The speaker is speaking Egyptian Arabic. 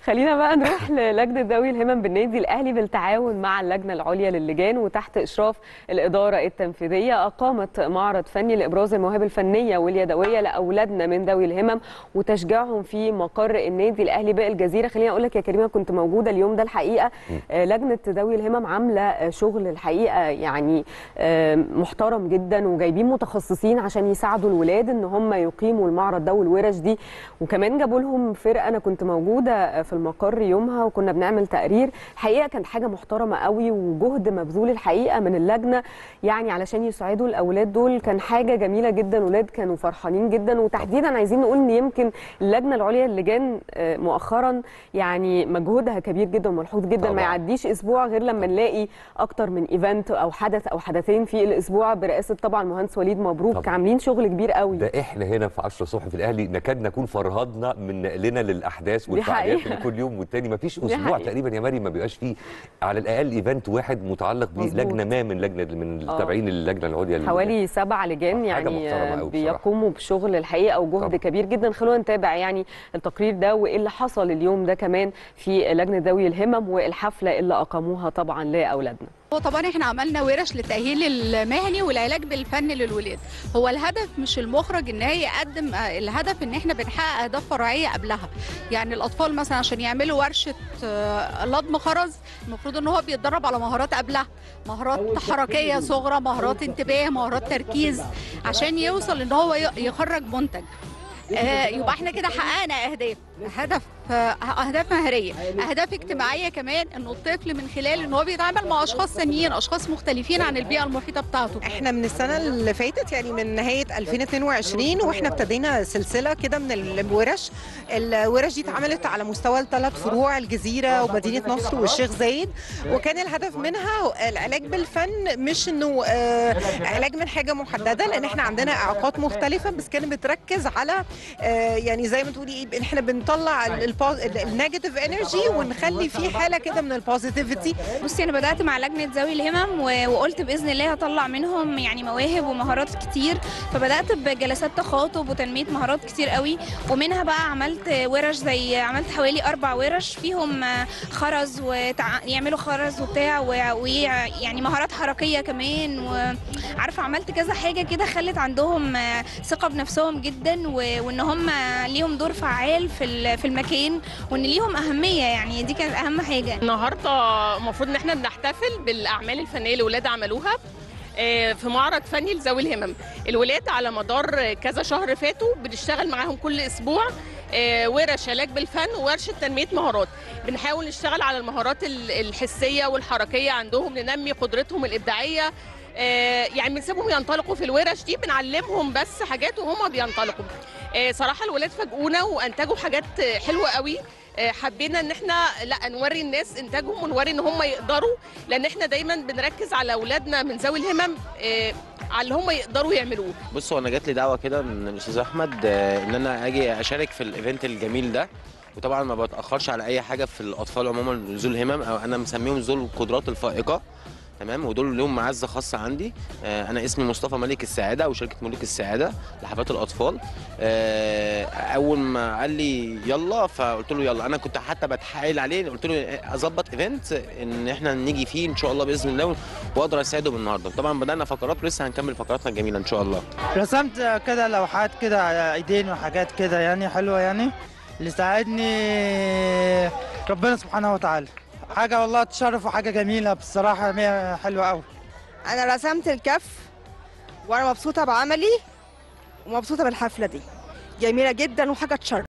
خلينا بقى نروح للجنه ذوي الهمم بالنادي الاهلي بالتعاون مع اللجنه العليا للجان وتحت اشراف الاداره التنفيذيه اقامت معرض فني لابراز المواهب الفنيه واليدويه لاولادنا من ذوي الهمم وتشجيعهم في مقر النادي الاهلي بالجزيره خليني اقول لك يا كريمه كنت موجوده اليوم ده الحقيقه آه، لجنه ذوي الهمم عامله آه، شغل الحقيقه يعني آه، محترم جدا وجايبين متخصصين عشان يساعدوا الولاد ان هم يقيموا المعرض ده والورش دي وكمان جابوا لهم فرقه انا كنت موجوده في المقر يومها وكنا بنعمل تقرير الحقيقه كانت حاجه محترمه قوي وجهد مبذول الحقيقه من اللجنه يعني علشان يساعدوا الاولاد دول كان حاجه جميله جدا ولاد كانوا فرحانين جدا وتحديدا عايزين نقول ان يمكن اللجنه العليا للجان آه، مؤخرا يعني مجهودها كبير جدا وملحوظ جدا طبعاً. ما يعديش اسبوع غير لما نلاقي اكتر من ايفنت او حدث او حدثين في الاسبوع برئاسه طبعا المهندس وليد مبروك طبعاً. عاملين شغل كبير قوي ده احنا هنا في 10 الصبح في الاهلي نكاد نكون فرهدنا من نقلنا للاحداث دي والفعاليات حقيقة. اللي كل يوم والتاني ما فيش دي اسبوع حقيقة. تقريبا يا مريم ما بيبقاش فيه على الاقل ايفنت واحد متعلق مظبوط. بلجنه ما من لجنه من آه. التابعين للجنه العليا للجان. حوالي سبع لجان حاجة يعني محترمة آه، أوي بصراحة. بيقوموا بشغل الحقيقه وجهد طبعا. كبير جدا خلونا نتابع يعني التقرير ده وايه اللي حصل اليوم ده كمان في لجنه ذوي الهمم والحفله اللي اقاموها طبعا لاولادنا هو طبعا احنا عملنا ورش للتأهيل المهني والعلاج بالفن للولاد هو الهدف مش المخرج ان هي يقدم آه، الهدف ان احنا بنحقق اهداف فرعيه قبلها يعني الاطفال مثلا عشان يعملوا ورشه آه، لضم خرز المفروض ان هو بيتدرب على مهارات قبلها مهارات حركيه صغرى مهارات انتباه مهارات تركيز عشان يوصل ان هو ي- يخرج منتج آه، يبقى احنا كده حققنا اهداف هدف آه، اهداف مهريه اهداف اجتماعيه كمان انه الطفل من خلال ان هو بيتعامل مع اشخاص ثانيين اشخاص مختلفين عن البيئه المحيطه بتاعته احنا من السنه اللي فاتت يعني من نهايه 2022 واحنا ابتدينا سلسله كده من الورش الورش دي اتعملت على مستوى الثلاث فروع الجزيره ومدينه نصر والشيخ زايد وكان الهدف منها العلاج بالفن مش انه آه، علاج من حاجه محدده لان احنا عندنا اعاقات مختلفه بس كانت بتركز على آه، يعني زي ما تقولي ايه احنا بنطلع النيجاتيف انرجي ونخلي في حاله كده من البوزيتيفيتي بصي انا بدات مع لجنه ذوي الهمم و- وقلت باذن الله هطلع منهم يعني مواهب ومهارات كتير فبدات بجلسات تخاطب وتنميه مهارات كتير قوي ومنها بقى عملت ورش زي عملت حوالي اربع ورش فيهم آه، خرز ويعملوا خرز وبتاع و- ويعني مهارات حركيه كمان وعارفه عملت كذا حاجه كده خلت عندهم آه، ثقه بنفسهم جدا و- وان هم ليهم دور فعال في ال- في المكان وان ليهم اهميه يعني دي كانت اهم حاجه النهارده المفروض ان احنا بنحتفل بالاعمال الفنيه اللي الولاد عملوها آه، في معرض فني لذوي الهمم الولاد على مدار كذا شهر فاتوا بنشتغل معاهم كل اسبوع آه، ورش علاج بالفن وورشه تنميه مهارات بنحاول نشتغل على المهارات ال- الحسيه والحركيه عندهم ننمي قدرتهم الابداعيه آه، يعني بنسيبهم ينطلقوا في الورش دي بنعلمهم بس حاجات وهم بينطلقوا آه، صراحه الولاد فاجئونا وانتجوا حاجات آه، حلوه قوي آه، حبينا ان احنا لا نوري الناس انتاجهم ونوري ان هم يقدروا لان احنا دايما بنركز على اولادنا من ذوي الهمم آه، على اللي هم يقدروا يعملوه بص هو انا جات لي دعوه كده من الاستاذ احمد آه، ان انا اجي اشارك في الايفنت الجميل ده وطبعا ما بتاخرش على اي حاجه في الاطفال عموما ذو الهمم او انا مسميهم ذو القدرات الفائقه تمام ودول لهم معزه خاصه عندي آه، انا اسمي مصطفى ملك السعاده او شركه ملوك السعاده لحفلات الاطفال آه، اول ما قال لي يلا فقلت له يلا انا كنت حتى بتحايل عليه قلت له اظبط ايفنت ان احنا نيجي فيه ان شاء الله باذن الله واقدر اساعدهم النهارده طبعا بدانا فقرات ولسه هنكمل فقراتنا الجميله ان شاء الله رسمت كده لوحات كده على ايدين وحاجات كده يعني حلوه يعني اللي ساعدني ربنا سبحانه وتعالى حاجه والله تشرف وحاجه جميله بصراحه هي حلوه قوي انا رسمت الكف وانا مبسوطه بعملي ومبسوطه بالحفله دي جميله جدا وحاجه تشرف